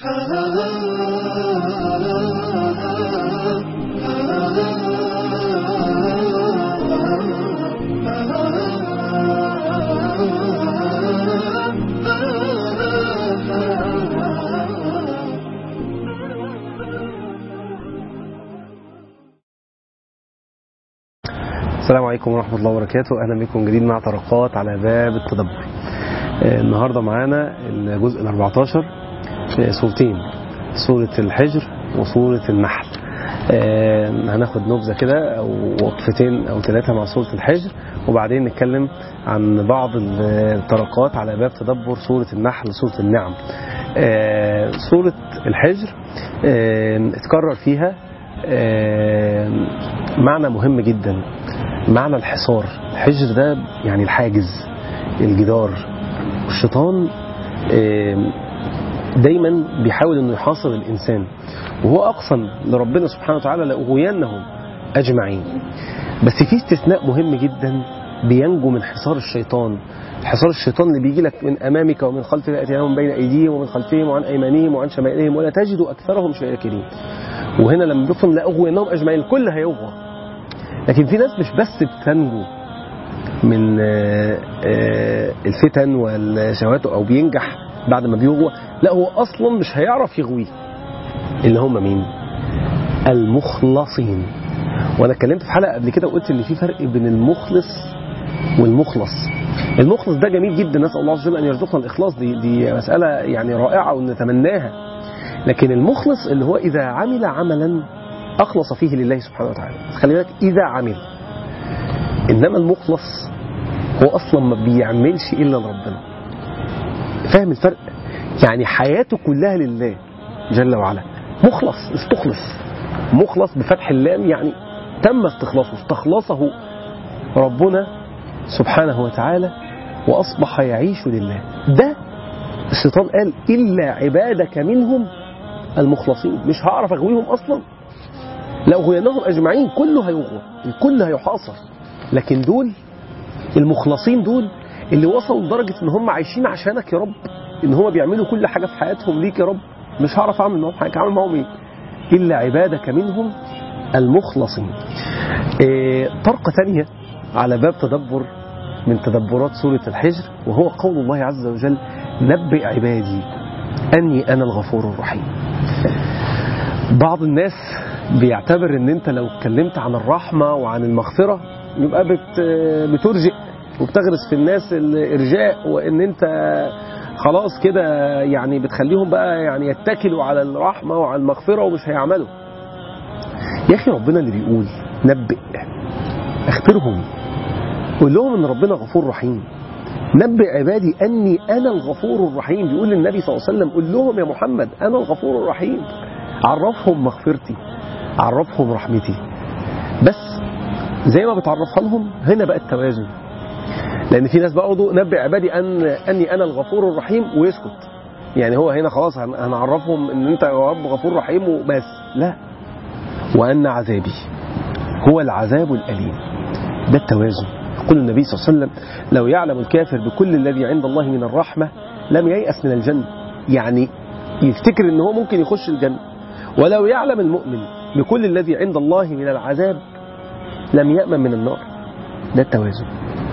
السلام عليكم ورحمة الله وبركاته أهلا بكم جديد مع طرقات على باب التدبر آه، النهاردة معانا الجزء ال 14 في سورتين سورة الحجر وسورة النحل آه، هناخد نبذة كده أو وقفتين أو ثلاثة مع سورة الحجر وبعدين نتكلم عن بعض الطرقات على باب تدبر سورة النحل سورة النعم آه، سورة الحجر آه، اتكرر فيها آه، معنى مهم جدا معنى الحصار الحجر ده يعني الحاجز الجدار الشيطان آه، دايما بيحاول انه يحاصر الانسان وهو اقسم لربنا سبحانه وتعالى لاغوينهم اجمعين بس في استثناء مهم جدا بينجو من حصار الشيطان حصار الشيطان اللي بيجي لك من امامك ومن خلفك ياتيهم بين ايديهم ومن خلفهم وعن ايمانهم وعن شمائلهم ولا تجد اكثرهم شاكرين وهنا لما بيقسم لاغوينهم اجمعين الكل هيغوى لكن في ناس مش بس بتنجو من آه، آه، الفتن والشهوات او بينجح بعد ما بيغوى لا هو اصلا مش هيعرف يغويه اللي هم مين المخلصين وانا اتكلمت في حلقه قبل كده وقلت ان في فرق بين المخلص والمخلص المخلص ده جميل جدا نسال الله عز وجل ان يرزقنا الاخلاص دي دي مساله يعني رائعه ونتمناها لكن المخلص اللي هو اذا عمل عملا اخلص فيه لله سبحانه وتعالى خلي بالك اذا عمل انما المخلص هو اصلا ما بيعملش الا لربنا فاهم الفرق يعني حياته كلها لله جل وعلا مخلص استخلص مخلص بفتح اللام يعني تم استخلاصه استخلصه ربنا سبحانه وتعالى واصبح يعيش لله ده الشيطان قال الا عبادك منهم المخلصين مش هعرف اغويهم اصلا لاغوينهم اجمعين كله هيغوى الكل هيحاصر لكن دول المخلصين دول اللي وصلوا لدرجه ان هم عايشين عشانك يا رب ان هم بيعملوا كل حاجه في حياتهم ليك يا رب مش هعرف اعمل معاهم حاجه اعمل معاهم ايه الا عبادك منهم المخلصين إيه طرقه ثانيه على باب تدبر من تدبرات سوره الحجر وهو قول الله عز وجل نبئ عبادي اني انا الغفور الرحيم بعض الناس بيعتبر ان انت لو اتكلمت عن الرحمه وعن المغفره يبقى بت بترجئ وبتغرس في الناس الارجاء وان انت خلاص كده يعني بتخليهم بقى يعني يتكلوا على الرحمه وعلى المغفره ومش هيعملوا يا اخي ربنا اللي بيقول نبئ اخبرهم قول لهم ان ربنا غفور رحيم نبئ عبادي اني انا الغفور الرحيم بيقول للنبي صلى الله عليه وسلم قول لهم يا محمد انا الغفور الرحيم عرفهم مغفرتي عرفهم رحمتي بس زي ما بتعرفها لهم هنا بقى التوازن لان في ناس برضه نبئ عبادي ان اني انا الغفور الرحيم ويسكت يعني هو هنا خلاص هن- هنعرفهم ان انت يا رب غفور رحيم وبس لا وان عذابي هو العذاب الاليم ده التوازن يقول النبي صلى الله عليه وسلم لو يعلم الكافر بكل الذي عند الله من الرحمه لم ييأس من الجنه يعني يفتكر ان هو ممكن يخش الجنه ولو يعلم المؤمن بكل الذي عند الله من العذاب لم يأمن من النار ده التوازن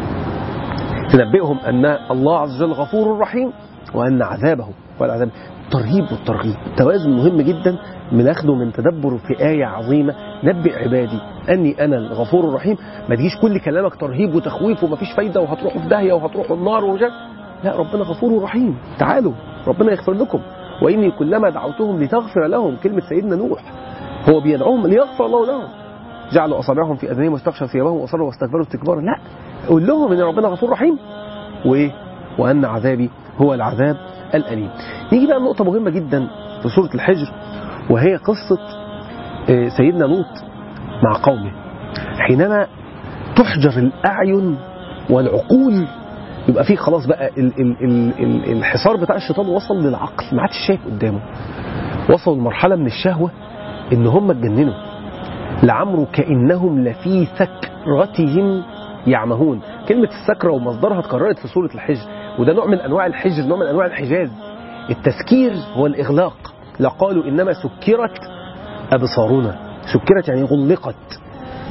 تنبئهم أن الله عز وجل غفور رحيم وأن عذابه هو العذاب الترهيب والترغيب التوازن مهم جدا بناخده من تدبر في آية عظيمة نبئ عبادي أني أنا الغفور الرحيم ما تجيش كل كلامك ترهيب وتخويف ومفيش فايدة وهتروحوا في داهية وهتروحوا النار ومش عارف. لا ربنا غفور رحيم تعالوا ربنا يغفر لكم وإني كلما دعوتهم لتغفر لهم كلمة سيدنا نوح هو بيدعوهم ليغفر الله لهم جعلوا اصابعهم في اذانهم واستغشوا ثيابهم واصروا واستكبروا استكبارا لا قول لهم ان ربنا غفور رحيم وايه وان عذابي هو العذاب الاليم نيجي بقى لنقطه مهمه جدا في سوره الحجر وهي قصه آه، سيدنا لوط مع قومه حينما تحجر الاعين والعقول يبقى فيه خلاص بقى ال ال ال ال الحصار بتاع الشيطان وصل للعقل ما عادش شايف قدامه وصلوا لمرحله من الشهوه ان هم اتجننوا لعمرو كانهم لفي سكرتهم يعمهون كلمه السكره ومصدرها اتكررت في سوره الحجر وده نوع من انواع الحجر نوع من انواع الحجاز التسكير هو الاغلاق لقالوا إنما سكرت أبصارنا سكرت يعني غلقت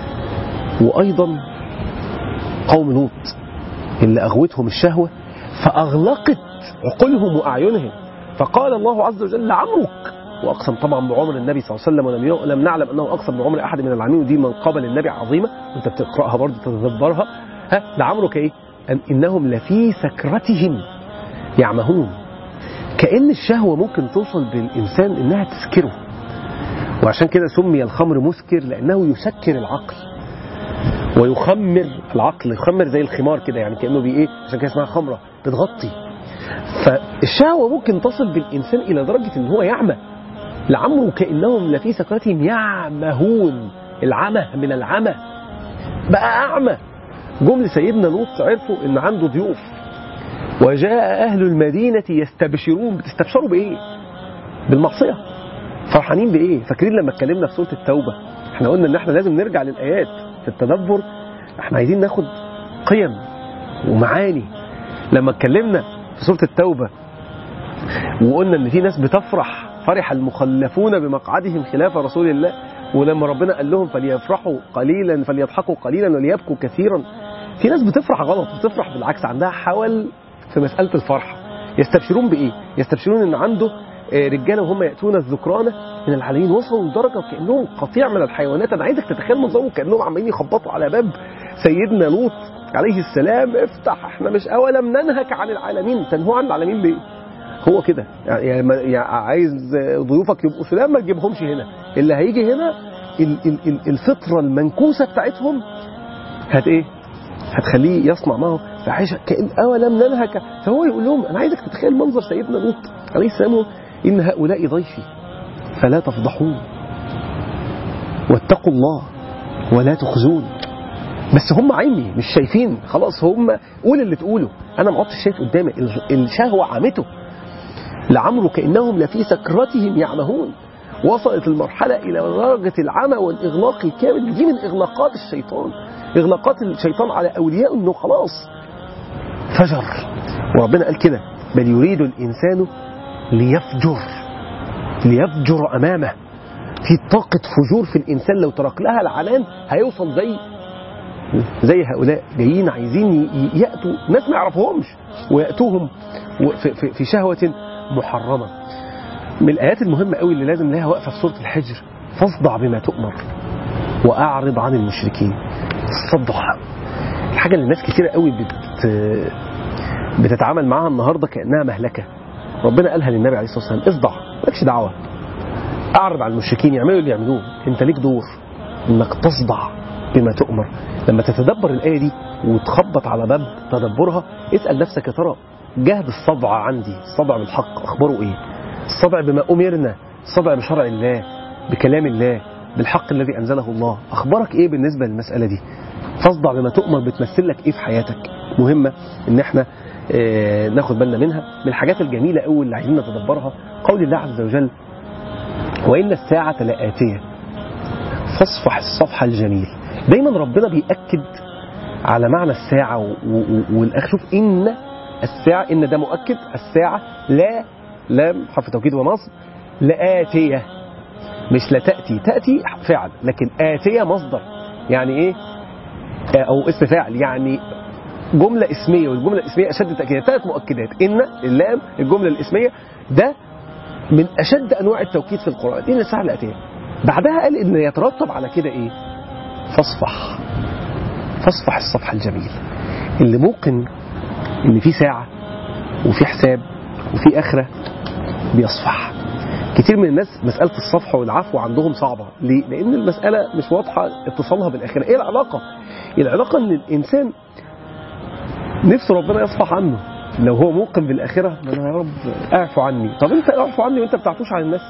وأيضا قوم لوط اللي أغوتهم الشهوة فأغلقت عقولهم وأعينهم فقال الله عز وجل لعمرك وأقسم طبعا بعمر النبي صلى الله عليه وسلم ولم لم نعلم أنه أقسم بعمر أحد من العالمين ودي من قبل النبي عظيمة وأنت بتقرأها برضه تتدبرها ها لعمرك إيه أن إنهم لفي سكرتهم يعمهون كأن الشهوة ممكن توصل بالإنسان إنها تسكره وعشان كده سمي الخمر مسكر لأنه يسكر العقل ويخمر العقل يخمر زي الخمار كده يعني كأنه بي إيه عشان كده اسمها خمرة بتغطي فالشهوة ممكن تصل بالإنسان إلى درجة إن هو يعمى لعمره كأنهم لفي سكرتهم يعمهون العمى من العمى بقى أعمى جم لسيدنا لوط عرفوا إن عنده ضيوف وجاء أهل المدينة يستبشرون بتستبشروا بإيه؟ بالمعصية فرحانين بإيه؟ فاكرين لما اتكلمنا في سورة التوبة احنا قلنا إن احنا لازم نرجع للآيات في التدبر احنا عايزين ناخد قيم ومعاني لما اتكلمنا في سورة التوبة وقلنا ان في ناس بتفرح فرح المخلفون بمقعدهم خلاف رسول الله ولما ربنا قال لهم فليفرحوا قليلا فليضحكوا قليلا وليبكوا كثيرا في ناس بتفرح غلط بتفرح بالعكس عندها حول في مسألة الفرح يستبشرون بإيه؟ يستبشرون ان عنده رجاله وهم ياتون الذكرانه من العالمين وصلوا لدرجه كانهم قطيع من الحيوانات انا عايزك تتخيل منظرهم كانهم عمالين يخبطوا على باب سيدنا لوط عليه السلام افتح احنا مش اولم ننهك عن العالمين تنهوا عن العالمين ليه؟ هو كده يعني, يعني عايز ضيوفك يبقوا سلام ما تجيبهمش هنا اللي هيجي هنا ال ال ال الفطره المنكوسه بتاعتهم هت ايه؟ هتخليه يصنع معه فحيشه كان اولم ننهك فهو يقول لهم انا عايزك تتخيل منظر سيدنا لوط عليه السلام إن هؤلاء ضيفي فلا تفضحون واتقوا الله ولا تخزون بس هم عيني مش شايفين خلاص هم قول اللي تقوله انا ما عدتش شايف قدامي الشهوه عمته لعمره كانهم لفي سكرتهم يعمهون وصلت المرحله الى درجه العمى والاغلاق الكامل دي من اغلاقات الشيطان اغلاقات الشيطان على اولياء انه خلاص فجر وربنا قال كده بل يريد الانسان ليفجر ليفجر امامه في طاقة فجور في الإنسان لو ترك لها العنان هيوصل زي زي هؤلاء جايين عايزين يأتوا ناس ما يعرفوهمش ويأتوهم في, في شهوة محرمة من الآيات المهمة قوي اللي لازم لها وقفة في سورة الحجر فاصدع بما تؤمر وأعرض عن المشركين الصدع الحاجة اللي ناس كتيرة قوي بت بتتعامل معاها النهاردة كأنها مهلكة ربنا قالها للنبي عليه الصلاة والسلام اصدع مالكش دعوة أعرض عن المشركين يعملوا اللي يعملوه أنت ليك دور إنك تصدع بما تؤمر لما تتدبر الآية دي وتخبط على باب تدبرها اسأل نفسك يا ترى جهد الصدع عندي الصدع بالحق أخباره إيه الصدع بما أمرنا الصدع بشرع الله بكلام الله بالحق الذي أنزله الله أخبارك إيه بالنسبة للمسألة دي فاصدع بما تؤمر بتمثل لك إيه في حياتك مهمة إن إحنا اه ناخد بالنا منها من الحاجات الجميلة أوي اللي عايزين نتدبرها قول الله عز وجل وإن الساعة لآتية فاصفح الصفح الجميل دايما ربنا بيأكد على معنى الساعة والأخ شوف إن الساعة إن ده مؤكد الساعة لا لام حرف توكيد ونصب لآتية مش لا تأتي تأتي فعل لكن آتية مصدر يعني إيه أو اسم فاعل يعني جملة اسمية والجملة الاسمية أشد تأكيد ثلاث مؤكدات إن اللام الجملة الاسمية ده من أشد أنواع التوكيد في القرآن إن الساعة الآتية بعدها قال إن يترتب على كده إيه فاصفح فاصفح الصفح الجميل اللي ممكن إن في ساعة وفي حساب وفي آخرة بيصفح كتير من الناس مسألة الصفح والعفو عندهم صعبة ليه؟ لأن المسألة مش واضحة اتصالها بالآخرة إيه العلاقة؟ العلاقة إن الإنسان نفسه ربنا يصفح عنه لو هو موقن بالآخرة أنا يا رب اعفو عني طب أنت اعفو عني وأنت بتعفوش عن الناس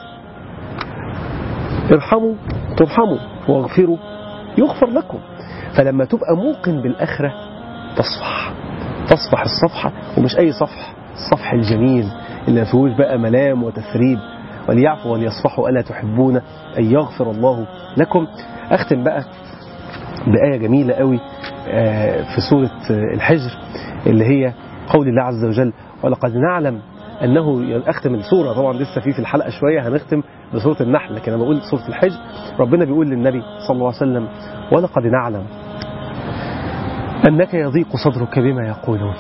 ارحموا ترحموا واغفروا يغفر لكم فلما تبقى موقن بالآخرة تصفح تصفح الصفحة ومش أي صفح الصفح الجميل اللي ما فيهوش بقى ملام وتثريب وليعفوا وليصفحوا ألا تحبون أن يغفر الله لكم أختم بقى بآية جميلة قوي في سورة الحجر اللي هي قول الله عز وجل ولقد نعلم انه اختم السوره طبعا لسه في في الحلقه شويه هنختم بسوره النحل لكن انا بقول سوره الحج ربنا بيقول للنبي صلى الله عليه وسلم ولقد نعلم انك يضيق صدرك بما يقولون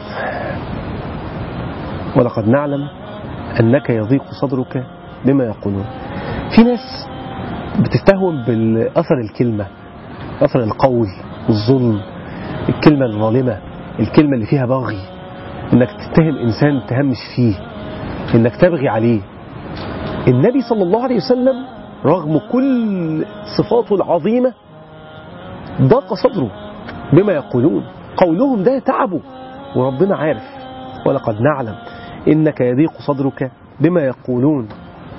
ولقد نعلم انك يضيق صدرك بما يقولون في ناس بتستهون بالاثر الكلمه اثر القول الظلم الكلمه الظالمه الكلمه اللي فيها بغي انك تتهم انسان تهمش فيه انك تبغي عليه النبي صلى الله عليه وسلم رغم كل صفاته العظيمة ضاق صدره بما يقولون قولهم ده تعبه وربنا عارف ولقد نعلم إنك يضيق صدرك بما يقولون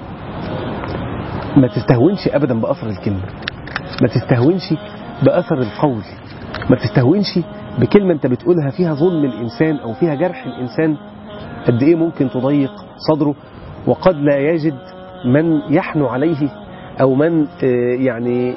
ما تستهونش أبدا بأثر الكلمة ما تستهونش بأثر القول ما تستهونش بكلمة أنت بتقولها فيها ظلم الإنسان أو فيها جرح الإنسان قد إيه ممكن تضيق صدره وقد لا يجد من يحنو عليه أو من يعني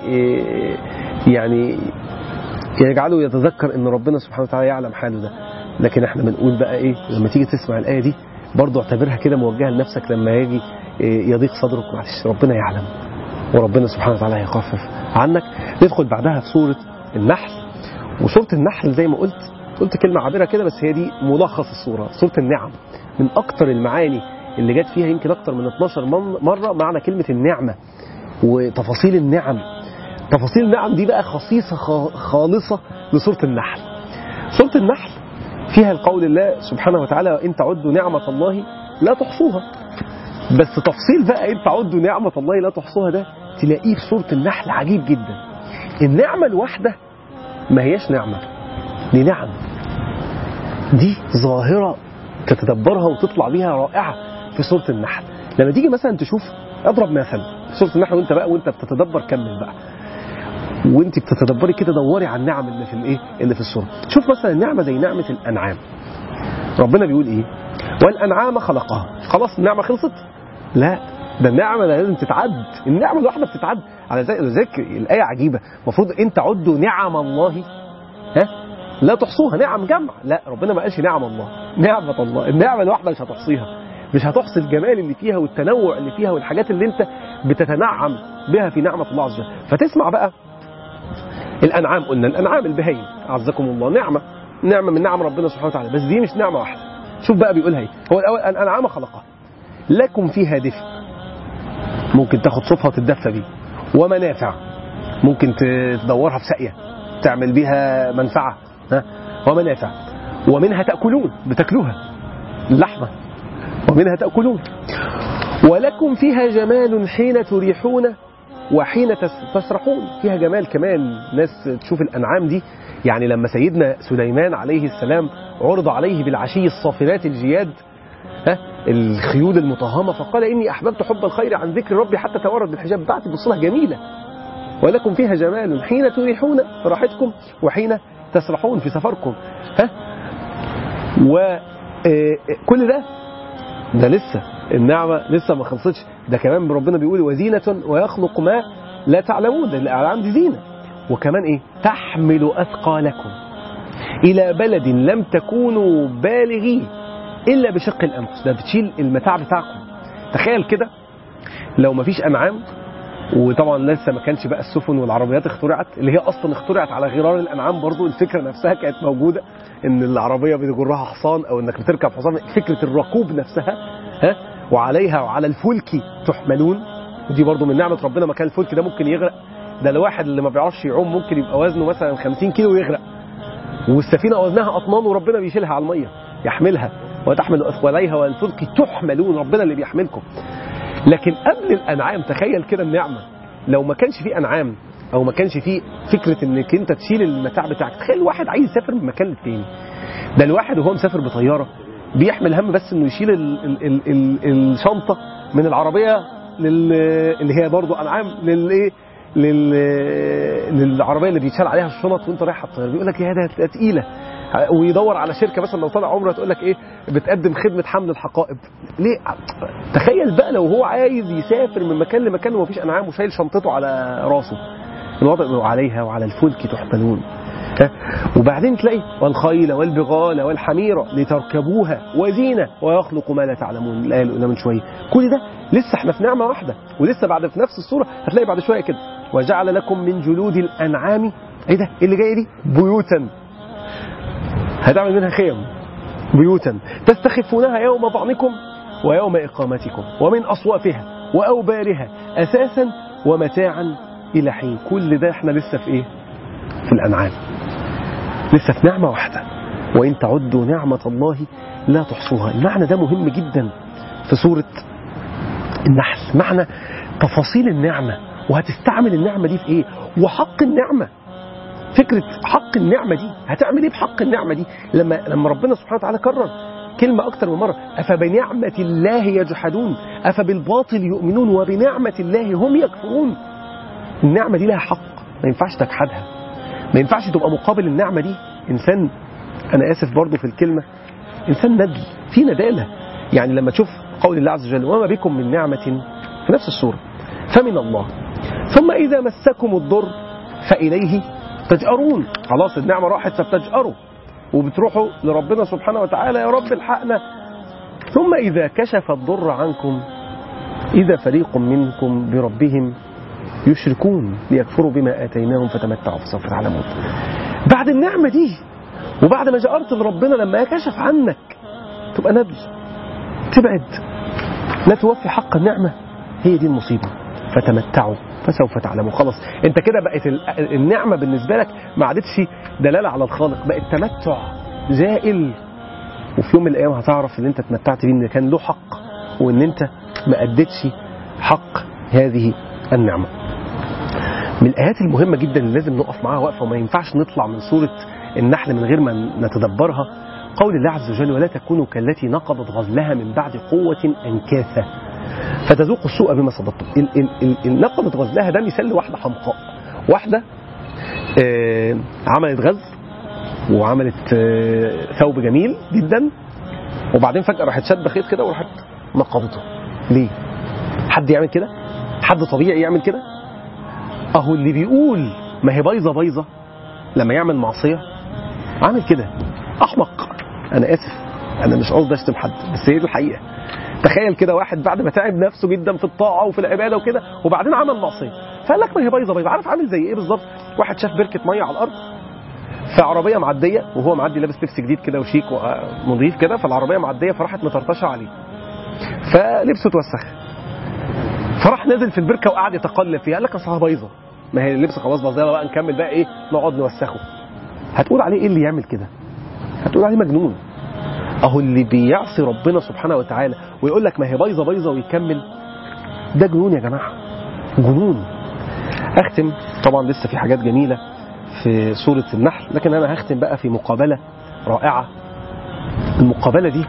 يعني يجعله يتذكر أن ربنا سبحانه وتعالى يعلم حاله ده لكن احنا بنقول بقى ايه لما تيجي تسمع الآية دي برضه اعتبرها كده موجهة لنفسك لما يجي يضيق صدرك معلش ربنا يعلم وربنا سبحانه وتعالى هيخفف عنك ندخل بعدها في سورة النحل وسورة النحل زي ما قلت قلت كلمة عابرة كده بس هي دي ملخص السورة سورة النعم من أكتر المعاني اللي جت فيها يمكن أكتر من 12 مرة معنى كلمة النعمة وتفاصيل النعم تفاصيل النعم دي بقى خصيصة خالصة لسورة النحل سورة النحل فيها القول الله سبحانه وتعالى إن تعدوا نعمة الله لا تحصوها بس تفصيل بقى إن تعدوا نعمة الله لا تحصوها ده تلاقيه في سورة النحل عجيب جدا النعمة الواحدة ما هياش نعمة دي نعم دي ظاهرة تتدبرها وتطلع بيها رائعة في سورة النحل لما تيجي مثلا تشوف اضرب مثل في سورة النحل وانت بقى وانت بتتدبر كمل بقى وانت بتتدبري كده دوري على النعم اللي في الايه اللي في السورة شوف مثلا النعمة زي نعمة الانعام ربنا بيقول ايه والانعام خلقها خلاص النعمة خلصت لا ده النعمة لازم تتعد النعمة الواحدة بتتعد على ذلك الآية عجيبة المفروض ان تعدوا نعم الله ها لا تحصوها نعم جمع لا ربنا ما قالش نعم الله نعمة الله النعمة الواحدة مش هتحصيها مش هتحصي الجمال اللي فيها والتنوع اللي فيها والحاجات اللي انت بتتنعم بها في نعمة الله عز وجل فتسمع بقى الأنعام قلنا الأنعام البهيم أعزكم الله نعمة نعمة من نعم ربنا سبحانه وتعالى بس دي مش نعمة واحدة شوف بقى بيقولها ايه هو الأول الأنعام خلقها لكم فيها دفء ممكن تاخد صفها وتتدفى بيه ومنافع ممكن تدورها في ساقية تعمل بيها منفعة ها ومنافع ومنها تأكلون بتاكلوها اللحمة ومنها تأكلون ولكم فيها جمال حين تريحون وحين تسرحون فيها جمال كمان ناس تشوف الأنعام دي يعني لما سيدنا سليمان عليه السلام عرض عليه بالعشي الصافنات الجياد ها الخيول المطهمة فقال إني أحببت حب الخير عن ذكر ربي حتى تورد بالحجاب بتاعتي بصلها جميلة ولكم فيها جمال حين تريحون في راحتكم وحين تسرحون في سفركم ها وكل ده ده لسه النعمة لسه ما خلصتش ده كمان ربنا بيقول وزينة ويخلق ما لا تعلمون ده الأعلام دي زينة وكمان إيه تحمل أثقالكم إلى بلد لم تكونوا بالغيه إلا بشق الأنفس ده بتشيل المتاع بتاعكم تخيل كده لو ما فيش أنعام وطبعا لسه ما كانش بقى السفن والعربيات اخترعت اللي هي اصلا اخترعت على غرار الانعام برضو الفكره نفسها كانت موجوده ان العربيه بتجرها حصان او انك بتركب حصان فكره الركوب نفسها ها وعليها وعلى الفلك تحملون ودي برضو من نعمه ربنا ما كان الفلك ده ممكن يغرق ده الواحد اللي ما بيعرفش يعوم ممكن يبقى وزنه مثلا 50 كيلو ويغرق والسفينه وزنها اطنان وربنا بيشيلها على الميه يحملها وتحمل اثقاليها والفلك تحملون ربنا اللي بيحملكم لكن قبل الانعام تخيل كده النعمه لو ما كانش في انعام او ما كانش في فكره انك انت تشيل المتاع بتاعك تخيل واحد عايز يسافر من مكان للتاني ده الواحد وهو مسافر بطياره بيحمل هم بس انه يشيل ال ال ال ال الشنطه من العربيه لل اللي هي برضه انعام للايه لل للعربيه اللي بيتشال عليها الشنط وانت رايح على الطياره بيقول لك يا ده تقيله ويدور على شركه مثلا لو طالع عمره تقول لك ايه بتقدم خدمه حمل الحقائب ليه تخيل بقى لو هو عايز يسافر من مكان لمكان ومفيش انعام وشايل شنطته على راسه الوضع عليها وعلى الفلك تحملون ها؟ وبعدين تلاقي والخيل والبغال والحمير لتركبوها وزينة ويخلق ما لا تعلمون الآية اللي قلنا من شوية كل ده لسه احنا في نعمة واحدة ولسه بعد في نفس الصورة هتلاقي بعد شوية كده وجعل لكم من جلود الأنعام ايه ده ايه اللي جاي دي بيوتا هتعمل منها خيم بيوتا تستخفونها يوم ظعنكم ويوم إقامتكم ومن أصوافها وأوبارها أساسا ومتاعا إلى حين كل ده احنا لسه في ايه في الأنعام لسه في نعمة واحدة وإن تعدوا نعمة الله لا تحصوها المعنى ده مهم جدا في سورة النحل معنى تفاصيل النعمة وهتستعمل النعمة دي في ايه وحق النعمة فكرة حق النعمة دي هتعمل ايه بحق النعمة دي لما لما ربنا سبحانه وتعالى كرر كلمة أكتر من مرة أفبنعمة الله يجحدون أفبالباطل يؤمنون وبنعمة الله هم يكفرون النعمة دي لها حق ما ينفعش تجحدها ما ينفعش تبقى مقابل النعمة دي إنسان أنا آسف برضو في الكلمة إنسان ندل في ندالة يعني لما تشوف قول الله عز وجل وما بكم من نعمة في نفس السورة فمن الله ثم إذا مسكم الضر فإليه تجأرون خلاص النعمة راحت فبتجأروا وبتروحوا لربنا سبحانه وتعالى يا رب الحقنا ثم إذا كشف الضر عنكم إذا فريق منكم بربهم يشركون ليكفروا بما آتيناهم فتمتعوا فسوف تعلمون بعد النعمة دي وبعد ما جأرت لربنا لما كشف عنك تبقى نبل تبعد لا توفي حق النعمة هي دي المصيبة فتمتعوا فسوف تعلموا خلاص انت كده بقت ال- النعمة بالنسبة لك ما عادتش دلالة على الخالق بقت تمتع زائل وفي يوم من الايام هتعرف ان انت اتمتعت بيه ان كان له حق وان انت ما اديتش حق هذه النعمة من الآيات المهمة جدا اللي لازم نقف معاها وقفة وما ينفعش نطلع من سورة النحل من غير ما نتدبرها قول الله عز وجل ولا تكونوا كالتي نقضت غزلها من بعد قوة أنكاثا فتذوقوا السوء بما صددتم ال- ال- ال- ال- نقضت غزلها ده مثال لواحدة حمقاء واحدة آه، عملت غزل وعملت آه، ثوب جميل جدا وبعدين فجأة راحت شادة خيط كده وراحت نقضته ليه؟ حد يعمل كده؟ حد طبيعي يعمل كده؟ اهو اللي بيقول ما هي بايظه بايظه لما يعمل معصيه عامل كده احمق انا اسف انا مش قصدي اشتم حد بس هي دي الحقيقه تخيل كده واحد بعد ما تعب نفسه جدا في الطاعه وفي العباده وكده وبعدين عمل معصيه فقال لك ما هي بايظه بايظه عارف عامل زي ايه بالظبط واحد شاف بركه ميه على الارض فعربيه معديه وهو معدي لابس لبس جديد كده وشيك ونظيف كده فالعربيه معديه فراحت مطرطشه عليه فلبسه اتوسخ فراح نزل في البركه وقعد يتقلب فيها قال لك اصلها بايظه ما هي اللبس خلاص باظ يلا بقى نكمل بقى ايه نقعد نوسخه هتقول عليه ايه اللي يعمل كده هتقول عليه مجنون اهو اللي بيعصي ربنا سبحانه وتعالى ويقول لك ما هي بايظه بايظه ويكمل ده جنون يا جماعه جنون اختم طبعا لسه في حاجات جميله في سوره النحل لكن انا هختم بقى في مقابله رائعه المقابله دي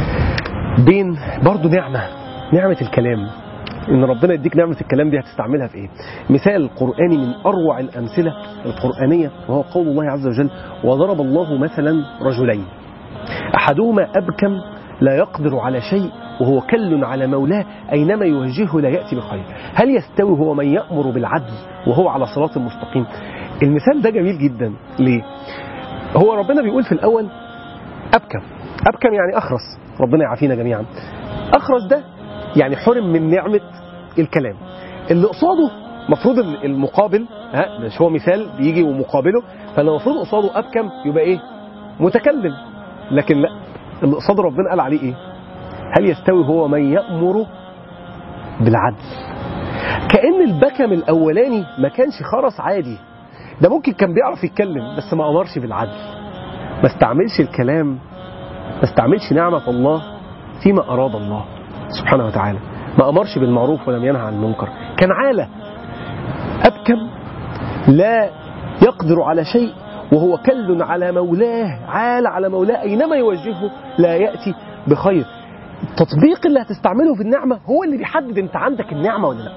بين برضو نعمه نعمه الكلام ان ربنا يديك نعمه الكلام دي هتستعملها في ايه مثال قراني من اروع الامثله القرانيه وهو قول الله عز وجل وضرب الله مثلا رجلين احدهما ابكم لا يقدر على شيء وهو كل على مولاه اينما يوجهه لا ياتي بخير هل يستوي هو من يامر بالعدل وهو على صراط مستقيم المثال ده جميل جدا ليه هو ربنا بيقول في الاول ابكم ابكم يعني اخرس ربنا يعافينا جميعا اخرس ده يعني حرم من نعمة الكلام اللي قصاده مفروض المقابل ها مش هو مثال بيجي ومقابله فاللي المفروض قصاده أبكم يبقى إيه متكلم لكن لا اللي قصاده ربنا قال عليه إيه هل يستوي هو من يأمر بالعدل كأن البكم الأولاني ما كانش خرس عادي ده ممكن كان بيعرف يتكلم بس ما أمرش بالعدل ما استعملش الكلام ما استعملش نعمة الله فيما أراد الله سبحانه وتعالى ما أمرش بالمعروف ولم ينهى عن المنكر كان عالة أبكم لا يقدر على شيء وهو كل على مولاه عال على مولاه أينما يوجهه لا يأتي بخير التطبيق اللي هتستعمله في النعمة هو اللي بيحدد انت عندك النعمة ولا لا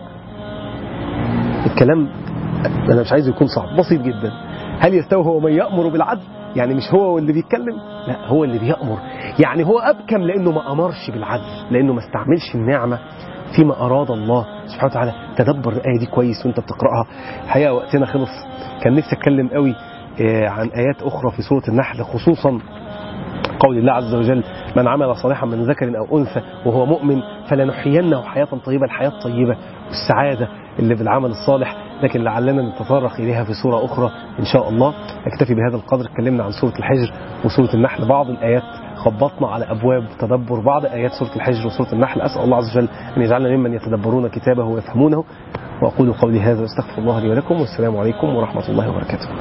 الكلام أنا مش عايز يكون صعب بسيط جدا هل يستوي هو من يأمر بالعدل يعني مش هو اللي بيتكلم لا هو اللي بيأمر يعني هو أبكم لأنه ما أمرش بالعدل لأنه ما استعملش النعمة فيما أراد الله سبحانه وتعالى تدبر الآية دي كويس وانت بتقرأها الحقيقة وقتنا خلص كان نفسي أتكلم قوي آه، عن آيات أخرى في سورة النحل خصوصا قول الله عز وجل من عمل صالحا من ذكر أو أنثى وهو مؤمن فلنحيينه حياة طيبة الحياة الطيبة والسعادة اللي بالعمل الصالح لكن لعلنا نتطرق إليها في سورة أخرى إن شاء الله أكتفي بهذا القدر اتكلمنا عن سورة الحجر وسورة النحل بعض الآيات خبطنا على أبواب تدبر بعض آيات سورة الحجر وسورة النحل أسأل الله عز وجل أن يجعلنا ممن يتدبرون كتابه ويفهمونه وأقول قولي هذا واستغفر الله لي ولكم والسلام عليكم ورحمة الله وبركاته